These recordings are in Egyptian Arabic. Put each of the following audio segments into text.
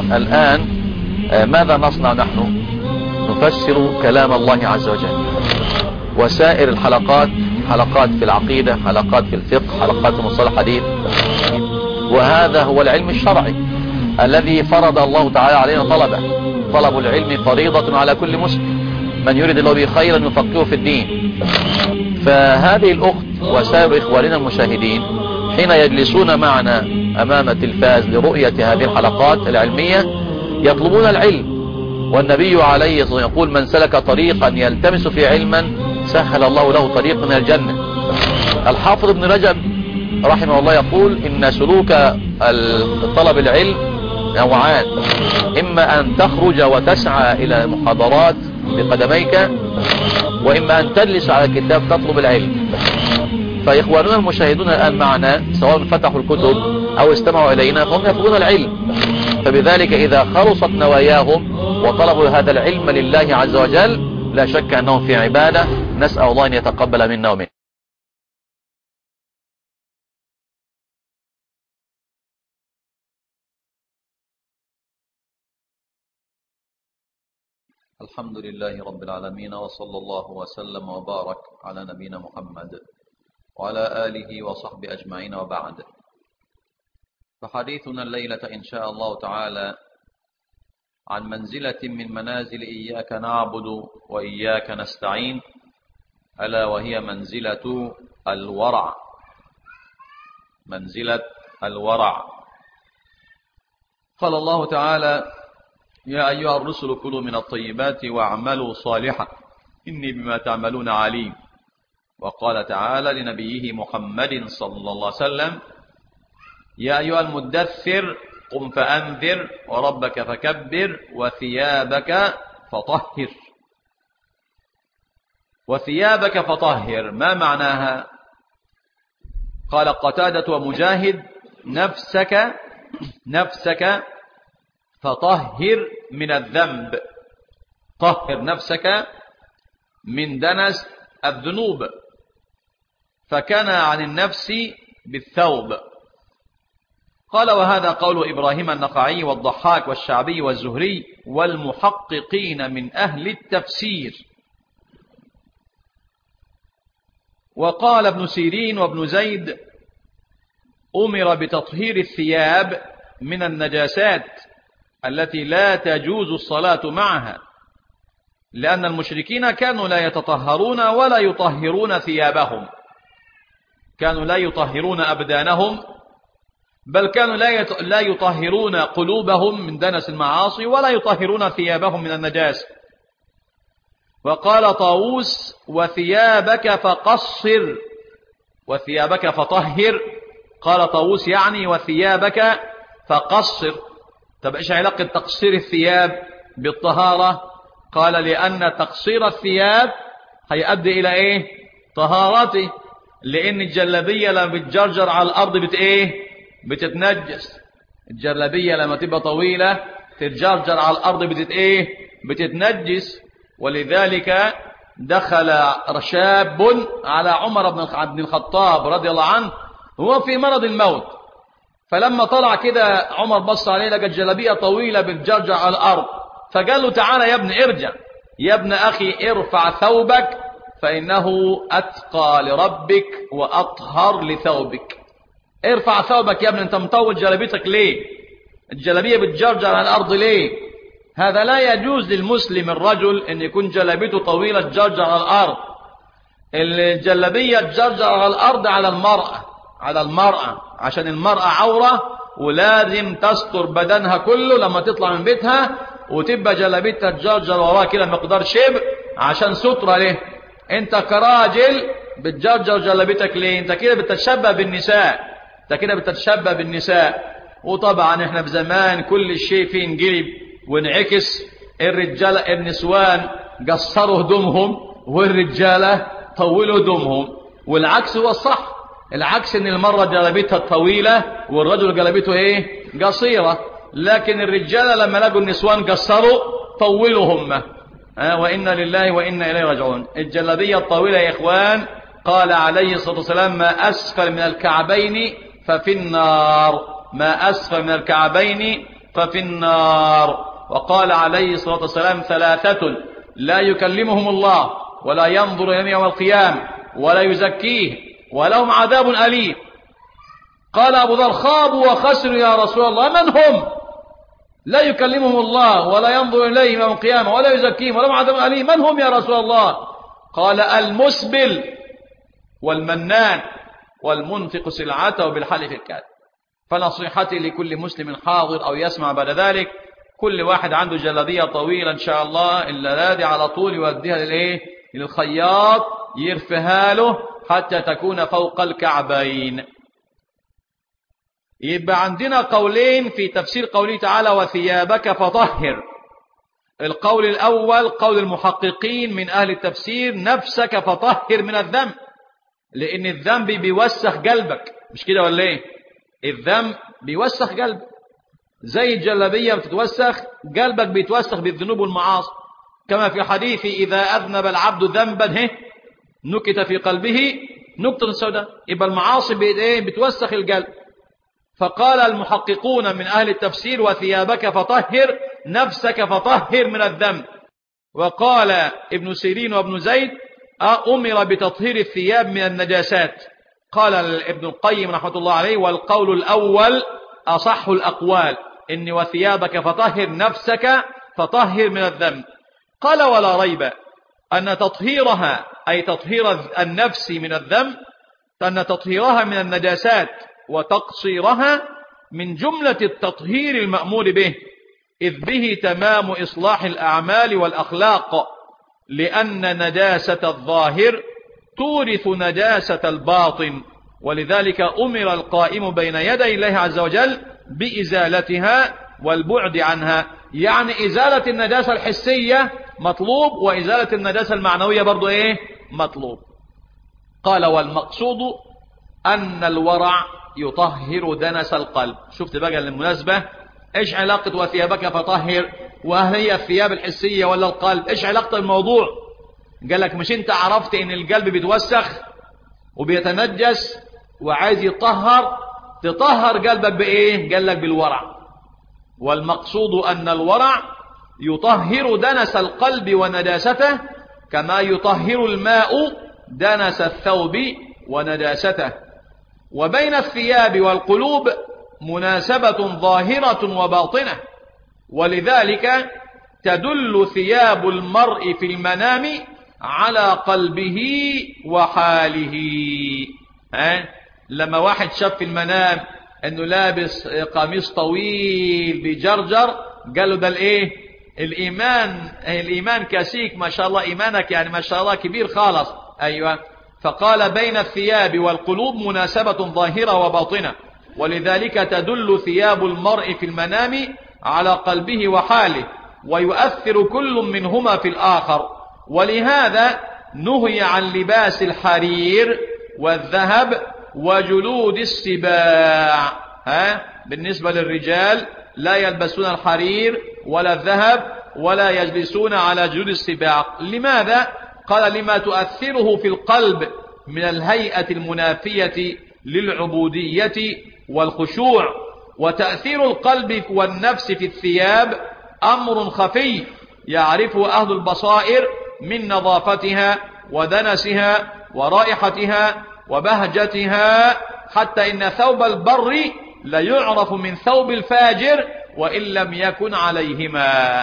الآن آه، ماذا نصنع نحن نفسر كلام الله عز وجل وسائر الحلقات حلقات في العقيدة حلقات في الفقه حلقات في مصطلح الحديث وهذا هو العلم الشرعي الذي فرض الله تعالى علينا طلبه طلب العلم فريضة على كل مسلم من يريد الله به خيرا يفقهه في الدين فهذه الأخت وسائر إخواننا المشاهدين حين يجلسون معنا أمام التلفاز لرؤية هذه الحلقات العلمية يطلبون العلم والنبي عليه الصلاة والسلام يقول من سلك طريقا يلتمس في علما سهل الله له طريقا من الجنة الحافظ ابن رجب رحمه الله يقول إن سلوك طلب العلم نوعان إما أن تخرج وتسعى إلى المحاضرات بقدميك وإما أن تجلس على الكتاب تطلب العلم فإخواننا المشاهدون الآن معنا سواء فتحوا الكتب أو استمعوا إلينا فهم يطلبون العلم فبذلك إذا خلصت نواياهم وطلبوا هذا العلم لله عز وجل لا شك أنهم في عبادة نسأل الله أن يتقبل منا ومنه الحمد لله رب العالمين وصلى الله وسلم وبارك على نبينا محمد وعلى آله وصحبه أجمعين وبعد فحديثنا الليلة إن شاء الله تعالى عن منزلة من منازل إياك نعبد وإياك نستعين ألا وهي منزلة الورع منزلة الورع قال الله تعالى يا أيها الرسل كلوا من الطيبات واعملوا صالحا إني بما تعملون عليم وقال تعالى لنبيه محمد صلى الله عليه وسلم يا أيها المدثر قم فأنذر وربك فكبر وثيابك فطهر وثيابك فطهر ما معناها قال قتادة ومجاهد نفسك نفسك فطهر من الذنب طهر نفسك من دنس الذنوب فكان عن النفس بالثوب قال وهذا قول إبراهيم النقعي والضحاك والشعبي والزهري والمحققين من أهل التفسير وقال ابن سيرين وابن زيد أمر بتطهير الثياب من النجاسات التي لا تجوز الصلاة معها لأن المشركين كانوا لا يتطهرون ولا يطهرون ثيابهم كانوا لا يطهرون أبدانهم بل كانوا لا يطهرون قلوبهم من دنس المعاصي ولا يطهرون ثيابهم من النجاسة وقال طاووس وثيابك فقصر وثيابك فطهر قال طاووس يعني وثيابك فقصر طب ايش علاقة تقصير الثياب بالطهارة قال لأن تقصير الثياب هيؤدي إلى إيه طهارته لأن الجلبية لما بتجرجر على الأرض بت إيه بتتنجس الجلبية لما تبقى طويلة تتجرجر على الأرض بتت إيه بتتنجس ولذلك دخل شاب على عمر بن الخطاب رضي الله عنه هو في مرض الموت فلما طلع كده عمر بص عليه لقى الجلبية طويلة بتجرجر على الأرض فقال له تعالى يا ابن ارجع يا ابن أخي ارفع ثوبك فإنه أتقى لربك وأطهر لثوبك ارفع ثوبك يا ابن انت مطول جلبيتك ليه الجلبية بتجرجر على الأرض ليه هذا لا يجوز للمسلم الرجل ان يكون جلبيته طويلة تجرجر على الأرض الجلبية تجرجر على الأرض على المرأة على المرأة عشان المرأة عورة ولازم تستر بدنها كله لما تطلع من بيتها وتبقى جلبيتها تجرجر وراها كده مقدار شبر عشان سترة له انت كراجل بتجرجر جلبيتك ليه انت كده بتتشبه بالنساء انت كده بتتشبه بالنساء وطبعا احنا في زمان كل شيء فيه انقلب وانعكس الرجال النسوان قصروا هدومهم والرجالة طولوا هدومهم والعكس هو الصح العكس ان المرة جلبتها طويلة والرجل جلبته ايه قصيرة لكن الرجالة لما لقوا النسوان قصروا طولوا هم اه وإنا لله وإنا إليه راجعون الجلبية الطويلة يا إخوان قال عليه الصلاة والسلام ما أسفل من الكعبين ففي النار ما أسفل من الكعبين ففي النار وقال عليه الصلاة والسلام ثلاثة لا يكلمهم الله ولا ينظر إليهم يوم القيامة ولا يزكيه ولهم عذاب أليم قال أبو ذر خابوا وخسروا يا رسول الله من هم لا يكلمهم الله ولا ينظر إليهم يوم القيامة ولا يزكيهم ولهم عذاب أليم من هم يا رسول الله قال المسبل والمنان والمنفق سلعته بالحلف الكاذب فنصيحتي لكل مسلم حاضر أو يسمع بعد ذلك كل واحد عنده جلابية طويلة إن شاء الله إلا دي على طول يوديها للإيه للخياط يرفها له حتى تكون فوق الكعبين يبقى عندنا قولين في تفسير قوله تعالى وثيابك فطهر القول الأول قول المحققين من أهل التفسير نفسك فطهر من الذنب لأن الذنب بيوسخ قلبك مش كده ولا ايه الذنب بيوسخ قلبك زي الجلابية بتتوسخ قلبك بيتوسخ بالذنوب والمعاصي كما في حديث إذا أذنب العبد ذنبا هه نكت في قلبه نكتة سوداء يبقى المعاصي بتوسخ القلب فقال المحققون من أهل التفسير وثيابك فطهر نفسك فطهر من الذنب وقال ابن سيرين وابن زيد أمر بتطهير الثياب من النجاسات قال ابن القيم رحمة الله عليه والقول الأول أصح الأقوال إن وثيابك فطهر نفسك فطهر من الذنب قال ولا ريب أن تطهيرها أي تطهير النفس من الذنب أن تطهيرها من النجاسات وتقصيرها من جملة التطهير المأمور به إذ به تمام إصلاح الأعمال والأخلاق لأن نجاسة الظاهر تورث نجاسة الباطن ولذلك أمر القائم بين يدي الله عز وجل بإزالتها والبعد عنها يعني إزالة النجاسة الحسية مطلوب وإزالة النجاسة المعنوية برضو إيه مطلوب قال والمقصود أن الورع يطهر دنس القلب شفت بقى المناسبة إيش علاقة وثيابك فطهر وهل هي الثياب الحسية ولا القلب إيش علاقة الموضوع قال لك مش انت عرفت ان القلب بيتوسخ وبيتنجس وعايز يطهر تطهر قلبك بايه قال لك بالورع والمقصود ان الورع يطهر دنس القلب ونجاسته كما يطهر الماء دنس الثوب ونجاسته وبين الثياب والقلوب مناسبة ظاهرة وباطنة ولذلك تدل ثياب المرء في المنام على قلبه وحاله ها لما واحد شاف في المنام انه لابس قميص طويل بجرجر قال له ده الايه الايمان الايمان كاسيك ما شاء الله ايمانك يعني ما شاء الله كبير خالص ايوه فقال بين الثياب والقلوب مناسبة ظاهرة وباطنة ولذلك تدل ثياب المرء في المنام على قلبه وحاله ويؤثر كل منهما في الآخر ولهذا نهي عن لباس الحرير والذهب وجلود السباع ها بالنسبة للرجال لا يلبسون الحرير ولا الذهب ولا يجلسون على جلود السباع لماذا؟ قال لما تؤثره في القلب من الهيئة المنافية للعبودية والخشوع وتأثير القلب والنفس في الثياب أمر خفي يعرفه أهل البصائر من نظافتها ودنسها ورائحتها وبهجتها حتى إن ثوب البر ليعرف من ثوب الفاجر وإن لم يكن عليهما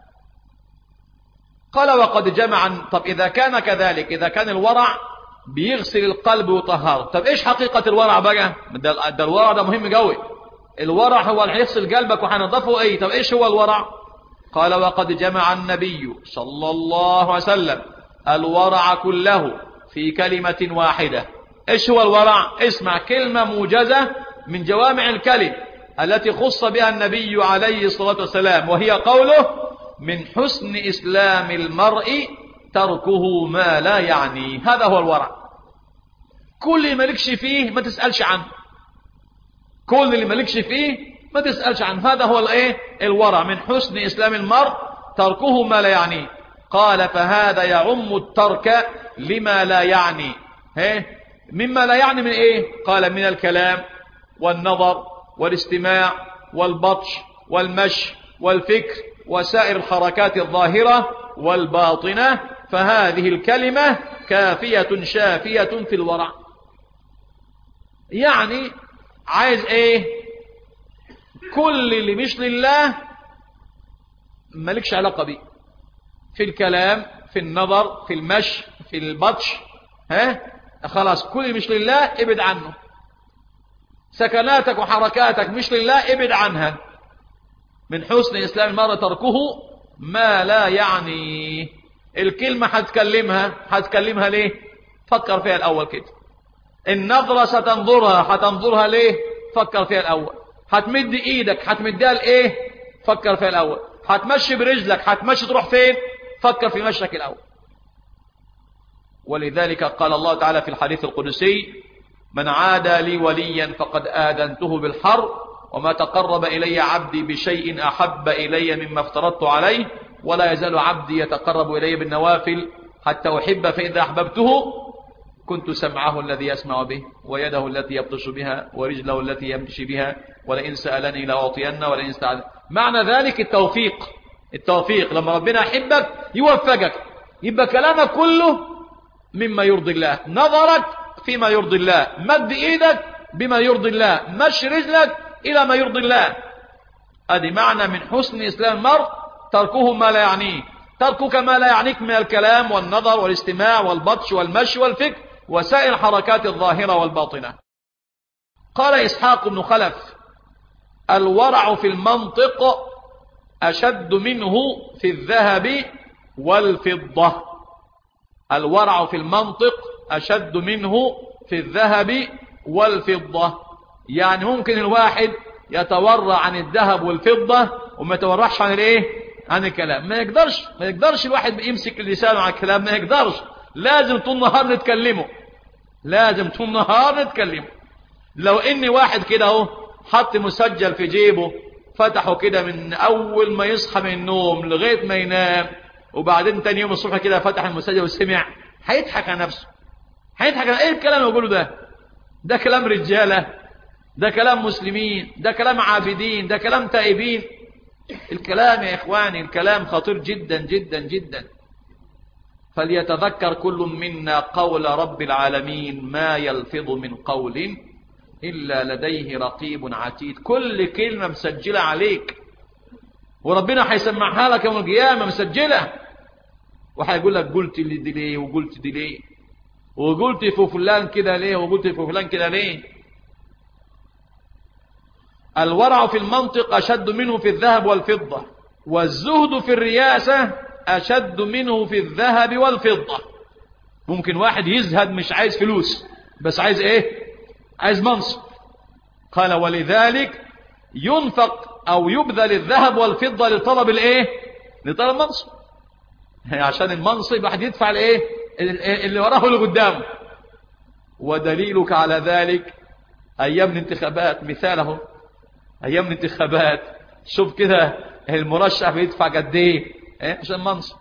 قال وقد جمع طب إذا كان كذلك إذا كان الورع بيغسل القلب ويطهره طب إيش حقيقة الورع بقى ده, ده الورع ده مهم قوي الورع هو اللي هيغسل قلبك وهنضفه ايه طب ايش هو الورع قال وقد جمع النبي صلى الله عليه وسلم الورع كله في كلمة واحدة ايش هو الورع اسمع كلمة موجزة من جوامع الكلم التي خص بها النبي عليه الصلاة والسلام وهي قوله من حسن إسلام المرء تركه ما لا يعني هذا هو الورع كل اللي مالكش فيه ما تسألش عنه كل اللي مالكش فيه ما تسألش عنه هذا هو الايه الورع من حسن إسلام المرء تركه ما لا يعنيه قال فهذا يعم الترك لما لا يعني هيه مما لا يعني من ايه قال من الكلام والنظر والاستماع والبطش والمشي والفكر وسائر الحركات الظاهرة والباطنة فهذه الكلمة كافية شافية في الورع يعني عايز ايه كل اللي مش لله مالكش علاقة بيه في الكلام في النظر في المشي في البطش ها خلاص كل اللي مش لله ابعد عنه سكناتك وحركاتك مش لله ابعد عنها من حسن إسلام المرء تركه ما لا يعني الكلمة هتكلمها هتكلمها ليه فكر فيها الأول كده النظرة ستنظرها هتنظرها ليه فكر فيها الأول هتمد إيدك هتمدها لإيه فكر فيها الأول هتمشي برجلك هتمشي تروح فين فكر في مشيك الأول ولذلك قال الله تعالى في الحديث القدسي من عادى لي وليا فقد آذنته بالحرب وما تقرب إلي عبدي بشيء أحب إلي مما افترضت عليه ولا يزال عبدي يتقرب إلي بالنوافل حتى أحب فإذا أحببته كنت سمعه الذي يسمع به ويده التي يبطش بها ورجله التي يمشي بها ولئن سألني لأعطين ولئن استعذ معنى ذلك التوفيق التوفيق لما ربنا يحبك يوفقك يبقى كلامك كله مما يرضي الله نظرك فيما يرضي الله مد ايدك بما يرضي الله مشي رجلك الى ما يرضي الله ادي معنى من حسن اسلام المرء تركه ما لا يعنيه تركك ما لا يعنيك من الكلام والنظر والاستماع والبطش والمشي والفكر وسائر الحركات الظاهرة والباطنة قال إسحاق بن خلف الورع في المنطق أشد منه في الذهب والفضة الورع في المنطق أشد منه في الذهب والفضة يعني ممكن الواحد يتورع عن الذهب والفضة وما يتورعش عن الايه عن الكلام ما يقدرش ما يقدرش الواحد يمسك لسانه عن الكلام ما يقدرش لازم طول النهار نتكلمه لازم طول النهار نتكلمه لو ان واحد كده اهو حط مسجل في جيبه فتحه كده من اول ما يصحى من النوم لغايه ما ينام وبعدين تاني يوم الصبح كده فتح المسجل وسمع هيضحك على نفسه هيضحك على ايه الكلام اللي بيقوله ده ده كلام رجاله ده كلام مسلمين ده كلام عابدين ده كلام تائبين الكلام يا إخواني الكلام خطير جدا جدا جدا فليتذكر كل منا قول رب العالمين ما يلفظ من قول إلا لديه رقيب عتيد كل كلمة مسجلة عليك وربنا هيسمعها لك يوم القيامة مسجلة وهيقول لك قلت لي دي ليه وقلت دي ليه وقلت في فلان كده ليه وقلت في فلان كده ليه الورع في المنطق أشد منه في الذهب والفضة والزهد في الرياسة أشد منه في الذهب والفضة ممكن واحد يزهد مش عايز فلوس بس عايز ايه عايز منصب قال ولذلك ينفق أو يبذل الذهب والفضة لطلب الايه لطلب المنصب عشان المنصب واحد يدفع الايه اللي وراه اللي قدامه ودليلك على ذلك أيام الانتخابات مثاله ايام الانتخابات شوف كده المرشح بيدفع قد ايه عشان منصب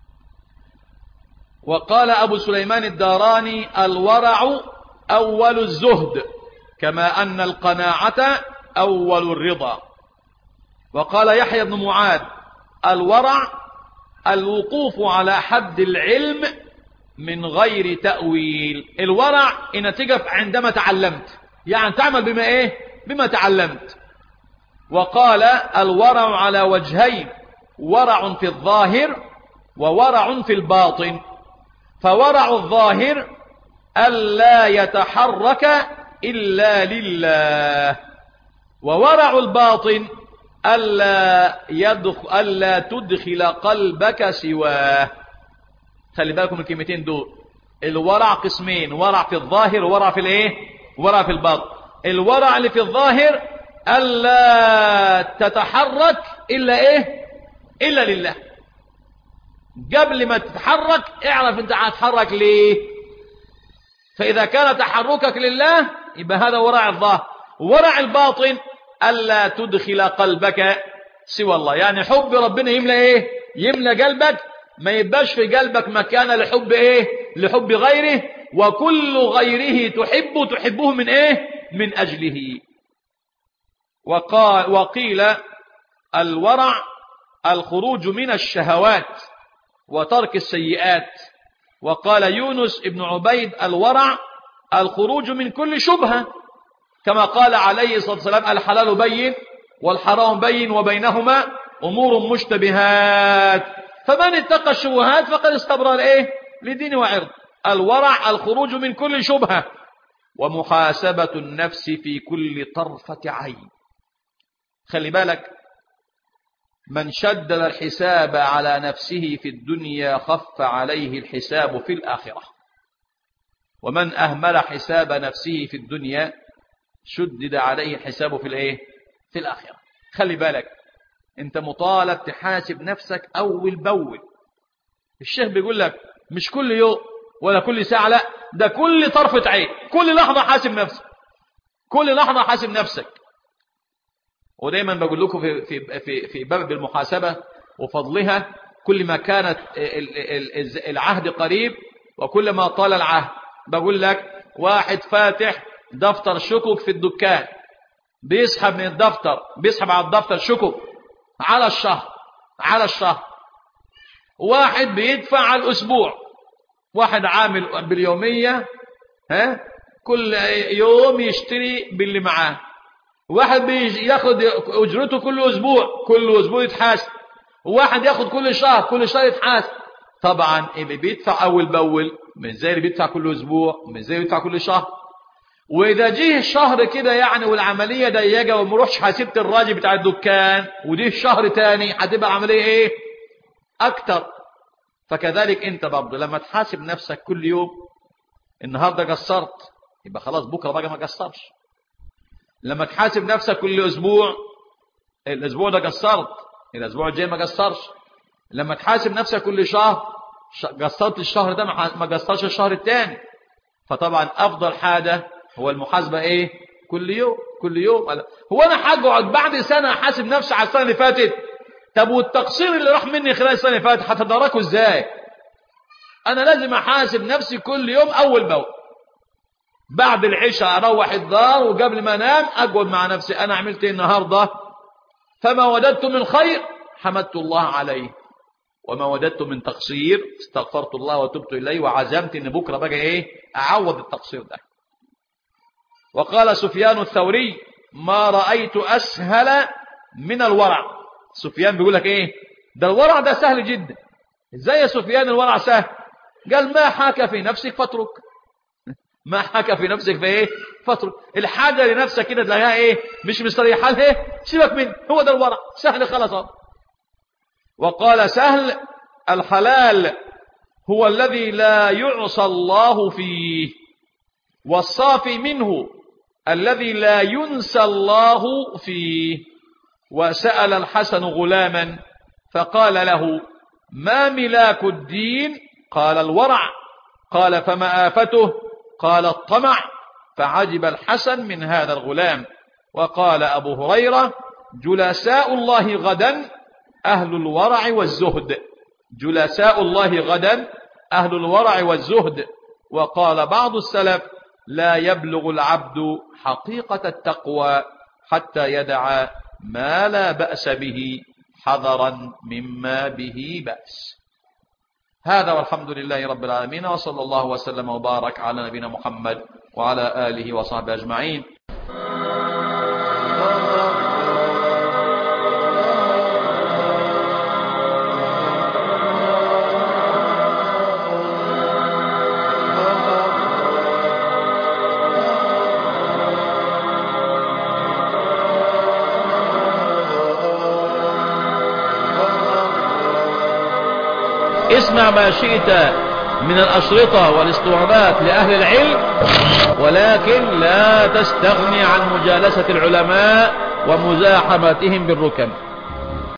وقال ابو سليمان الداراني الورع اول الزهد كما ان القناعه اول الرضا وقال يحيى بن معاذ الورع الوقوف على حد العلم من غير تأويل الورع إن تقف عندما تعلمت يعني تعمل بما إيه بما تعلمت وقال الورع على وجهين ورع في الظاهر وورع في الباطن فورع الظاهر ألا يتحرك إلا لله وورع الباطن ألا, يدخل ألا تدخل قلبك سواه خلي بالكم الكلمتين دول الورع قسمين ورع في الظاهر وورع في الايه ورع في الباطن الورع اللي في الظاهر ألا تتحرك إلا إيه إلا لله قبل ما تتحرك اعرف انت هتتحرك ليه فإذا كان تحركك لله يبقى هذا ورع الظاهر ورع الباطن ألا تدخل قلبك سوى الله يعني حب ربنا يملى إيه يملى قلبك ما يبقاش في قلبك مكان لحب إيه لحب غيره وكل غيره تحبه تحبه من إيه من أجله وقال وقيل الورع الخروج من الشهوات وترك السيئات وقال يونس ابن عبيد الورع الخروج من كل شبهة كما قال عليه الصلاة والسلام الحلال بين والحرام بين وبينهما أمور مشتبهات فمن اتقى الشبهات فقد استبرى لإيه لدين وعرض الورع الخروج من كل شبهة ومحاسبة النفس في كل طرفة عين خلي بالك من شدد الحساب على نفسه في الدنيا خف عليه الحساب في الآخرة ومن أهمل حساب نفسه في الدنيا شدد عليه الحساب في الايه في الآخرة خلي بالك انت مطالب تحاسب نفسك أول بأول الشيخ بيقول لك مش كل يوم ولا كل ساعة لا ده كل طرفة عين كل لحظة حاسب نفسك كل لحظة حاسب نفسك ودايما بقول لكم في في في في باب المحاسبة وفضلها كل ما كانت العهد قريب وكل ما طال العهد بقول لك واحد فاتح دفتر شكك في الدكان بيسحب من الدفتر بيسحب على الدفتر شكك على الشهر على الشهر واحد بيدفع على الأسبوع واحد عامل باليومية ها كل يوم يشتري باللي معاه واحد بياخد اجرته كل اسبوع كل اسبوع يتحاسب وواحد ياخد كل شهر كل شهر يتحاسب طبعا اللي بيدفع اول باول مش زي اللي بيدفع كل اسبوع مش زي اللي بيدفع كل شهر واذا جه الشهر كده يعني والعمليه ضيقه وما روحش حاسبت الراجل بتاع الدكان ودي شهر تاني هتبقى عمليه ايه اكتر فكذلك انت برضه لما تحاسب نفسك كل يوم النهارده قصرت يبقى خلاص بكره بقى ما قصرش لما تحاسب نفسك كل اسبوع الاسبوع ده قصرت الاسبوع الجاي ما قصرش لما تحاسب نفسك كل شهر قصرت الشهر ده ما قصرش الشهر الثاني فطبعا افضل حاجه هو المحاسبه ايه كل يوم كل يوم هو انا هقعد بعد سنه احاسب نفسي على السنه اللي فاتت طب والتقصير اللي راح مني خلال السنه اللي فاتت هتدركه ازاي انا لازم احاسب نفسي كل يوم اول باول بعد العشاء اروح الدار وقبل ما انام اقعد مع نفسي انا عملت ايه النهارده فما وجدت من خير حمدت الله عليه وما وجدت من تقصير استغفرت الله وتبت اليه وعزمت ان بكره بقى ايه اعوض التقصير ده وقال سفيان الثوري ما رايت اسهل من الورع سفيان بيقول لك ايه ده الورع ده سهل جدا ازاي يا سفيان الورع سهل قال ما حاك في نفسك فاترك ما حكى في نفسك في ايه فترة الحاجة لنفسك كده تلاقيها ايه مش مستريحة لها سيبك منه هو ده الورع سهل خلاص وقال سهل الحلال هو الذي لا يعصى الله فيه والصافي منه الذي لا ينسى الله فيه وسأل الحسن غلاما فقال له ما ملاك الدين قال الورع قال فما آفته قال الطمع فعجب الحسن من هذا الغلام وقال أبو هريرة جلساء الله غدا أهل الورع والزهد جلساء الله غدا أهل الورع والزهد وقال بعض السلف لا يبلغ العبد حقيقة التقوى حتى يدع ما لا بأس به حذرا مما به بأس هذا والحمد لله رب العالمين وصلى الله وسلم وبارك على نبينا محمد وعلى آله وصحبه أجمعين اسمع ما شئت من الأشرطة والاسطوانات لأهل العلم ولكن لا تستغني عن مجالسة العلماء ومزاحمتهم بالركن